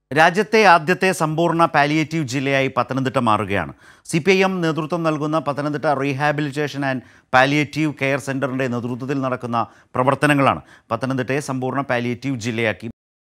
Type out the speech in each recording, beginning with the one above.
രാജ്യത്തെ ആദ്യത്തെ സമ്പൂർണ്ണ പാലിയേറ്റീവ് ജില്ലയായി പത്തനംതിട്ട മാറുകയാണ് സി പി ഐ എം നേതൃത്വം നൽകുന്ന Pathanamthitta rehabilitation and palliative care സെൻ്ററിൻ്റെ നേതൃത്വത്തിൽ നടക്കുന്ന പ്രവർത്തനങ്ങളാണ് പത്തനംതിട്ടയെ സമ്പൂർണ്ണ പാലിയേറ്റീവ് ജില്ലയാക്കി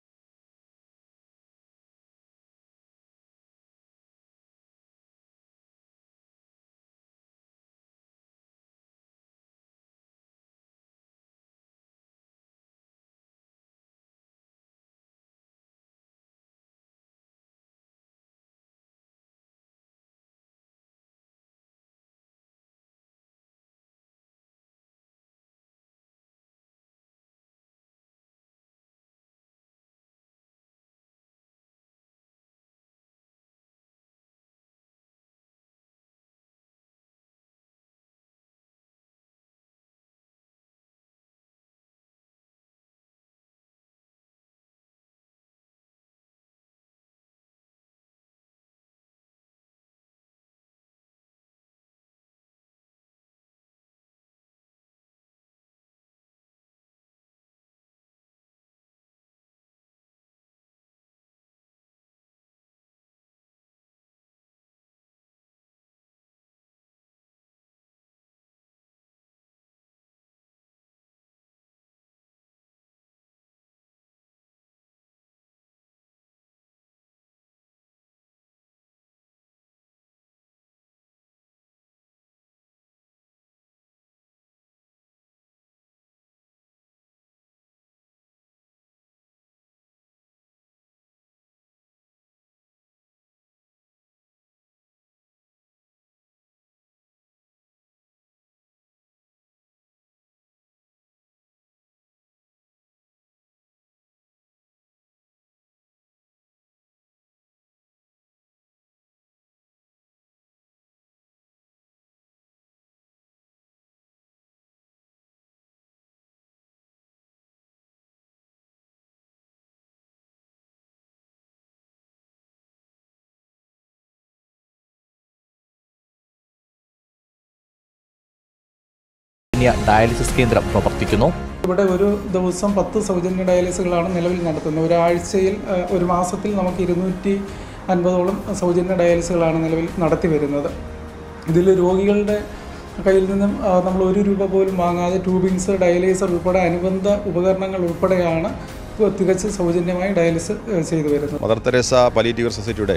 സൗജന്യ ഡയാലിസിസ് കേന്ദ്രം പ്രവർത്തിക്കുന്നു ഇവിടെ ഒരു ദിവസം പത്ത് സൗജന്യ ഡയാലിസുകളാണ് നിലവിൽ നടത്തുന്നത് ഒരാഴ്ചയിൽ ആ, ഒരു മാസത്തിൽ നമുക്ക് ഇരുന്നൂറ്റി അൻപതോളം സൗജന്യ ഡയാലിസുകളാണ് നിലവിൽ നടത്തി വരുന്നത് ഇതിൽ രോഗികളുടെ കയ്യിൽ നിന്നും ആ, നമ്മൾ ഒരു രൂപ പോലും വാങ്ങാതെ ട്യൂബിങ്സ് ഡയാലിസർ ഉൾപ്പെടെ അനുബന്ധ ഉപകരണങ്ങൾ ഉൾപ്പെടെയാണ് ഇപ്പോൾ തികച്ച് സൗജന്യമായി ഡയാലിസ് ആ, ചെയ്തു വരുന്നത് മദർ തെരേസ പലിയേറ്റീവ് സൊസൈറ്റിയുടെ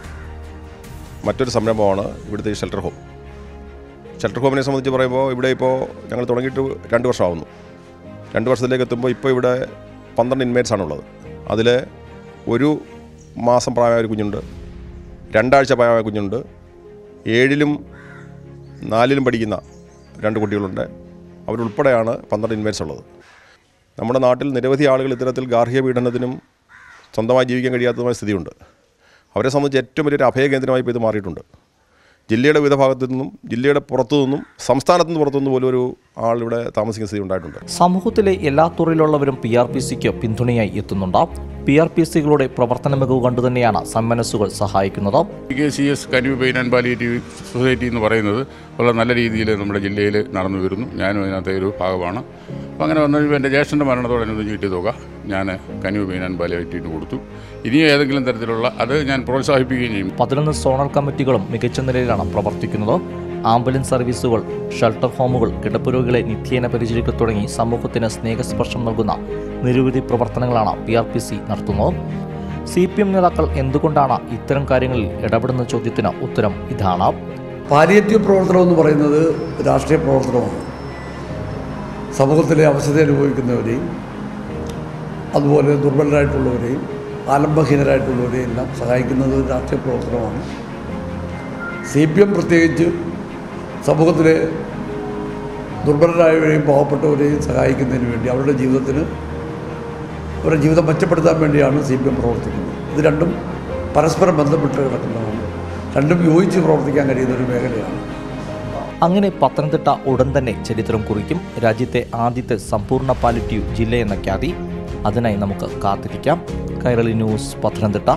മറ്റൊരു സംരംഭമാണ് ഇവിടുത്തെ ഈ ഷെൽട്ടർ ഹോം ഷെൽട്ടർ ഹോമിനെ സംബന്ധിച്ച് പറയുമ്പോൾ ഇവിടെ ഇപ്പോൾ ഞങ്ങൾ തുടങ്ങിയിട്ട് രണ്ട് വർഷമാവുന്നു രണ്ട് വർഷത്തിലേക്ക് എത്തുമ്പോൾ ഇപ്പോൾ ഇവിടെ പന്ത്രണ്ട് ഇൻമേറ്റ്സ് ആണുള്ളത് അതിൽ ഒരു മാസം പ്രായമായ ഒരു കുഞ്ഞുണ്ട് രണ്ടാഴ്ച പ്രായമായ കുഞ്ഞുണ്ട് ഏഴിലും നാലിലും പഠിക്കുന്ന രണ്ട് കുട്ടികളുണ്ട് അവരുൾപ്പെടെയാണ് പന്ത്രണ്ട് ഇൻമേറ്റ്സ് ഉള്ളത് നമ്മുടെ നാട്ടിൽ നിരവധി ആളുകൾ ഇത്തരത്തിൽ ഗാർഹിക പീഡനത്തിനും സ്വന്തമായി ജീവിക്കാൻ കഴിയാത്തതുമായ സ്ഥിതിയുണ്ട് അവരെ സംബന്ധിച്ച് ഏറ്റവും വലിയൊരു അഭയകേന്ദ്രമായി ഇപ്പോൾ ഇത് മാറിയിട്ടുണ്ട് ജില്ലയുടെ വിവിധ ഭാഗത്തു നിന്നും ജില്ലയുടെ പുറത്തു നിന്നും സംസ്ഥാനത്തു നിന്ന് പുറത്തു നിന്നും പോലും ഒരു ആൾ ഇവിടെ താമസിക്കുന്ന സ്ഥിതി ഉണ്ടായിട്ടുണ്ട് സമൂഹത്തിലെ എല്ലാ തുറയിലുള്ളവരും പി ആർ പി സിക്ക് പിന്തുണയായി എത്തുന്നുണ്ട് പി ആർ പി സികളുടെ പ്രവർത്തന മികവ് കണ്ടുതന്നെയാണ് സന്മനസ്സുകൾ സഹായിക്കുന്നത് കെ സി എസ് കന്യൂ പെയിൻ ആൻഡ് പാലിയേറ്റീവ് സൊസൈറ്റി എന്ന് പറയുന്നത് വളരെ നല്ല രീതിയിൽ നമ്മുടെ ജില്ലയിൽ നടന്നു വരുന്നു ഞാനും അതിനകത്തെ ഒരു ഭാഗമാണ് അപ്പോൾ അങ്ങനെ വന്നു കഴിയുമ്പോൾ എൻ്റെ ജ്യേഷ്ഠൻ്റെ മരണത്തോടനുബന്ധിച്ച് കിട്ടിയ തുക ഞാൻ കന്യൂ പെയിൻ ആൻഡ് പാലിയേറ്റീവിന് കൊടുത്തു ഇനിയും ഏതെങ്കിലും തരത്തിലുള്ള അത് ഞാൻ പ്രോത്സാഹിപ്പിക്കുകയും ചെയ്യും പതിനൊന്ന് സോണൽ കമ്മിറ്റികളും മികച്ച നിലയിലാണ് പ്രവർത്തിക്കുന്നത് ആംബുലൻസ് സർവീസുകൾ ഷെൽട്ടർ ഹോമുകൾ കിടപ്പുരോഗികളെ നിത്യേന പരിചരിക്കൽ തുടങ്ങി സമൂഹത്തിന് സ്നേഹസ്പർശം നൽകുന്ന നിരവധി പ്രവർത്തനങ്ങളാണ് പി ആർ പി സി നടത്തുന്നത് സി പി എം നേതാക്കൾ എന്തുകൊണ്ടാണ് ഇത്തരം കാര്യങ്ങളിൽ ഇടപെടുന്ന ചോദ്യത്തിന് ഉത്തരം ഇതാണ് പാലിയേറ്റീവ് പ്രവർത്തനം എന്ന് പറയുന്നത് രാഷ്ട്രീയ പ്രവർത്തനമാണ് സമൂഹത്തിലെ അവശത അനുഭവിക്കുന്നവരെയും അതുപോലെ ദുർബലരായിട്ടുള്ളവരെയും ആലംബഹീനരായിട്ടുള്ളവരെയും എല്ലാം സഹായിക്കുന്നത് ഒരു രാഷ്ട്രീയ പ്രവർത്തനമാണ് സി പി എം പ്രത്യേകിച്ച് സമൂഹത്തിലെ ദുർബലരായവരെയും പാവപ്പെട്ടവരെയും സഹായിക്കുന്നതിന് വേണ്ടി അവരുടെ ജീവിതത്തിന് അവരുടെ ജീവിതം മെച്ചപ്പെടുത്താൻ വേണ്ടിയാണ് സി പി എം പ്രവർത്തിക്കുന്നത് ഇത് രണ്ടും പരസ്പരം ബന്ധപ്പെട്ട് കിടക്കുന്നതാണ് രണ്ടും യോജിച്ച് പ്രവർത്തിക്കാൻ കഴിയുന്ന ഒരു മേഖലയാണ് അങ്ങനെ പത്തനംതിട്ട ഉടൻ തന്നെ ചരിത്രം കുറിക്കും രാജ്യത്തെ ആദ്യത്തെ സമ്പൂർണ്ണ പാലിറ്റീവ് ജില്ലയെന്ന ഖ്യാതി അതിനായി നമുക്ക് കാത്തിരിക്കാം കൈരളി ന്യൂസ് പത്തനംതിട്ട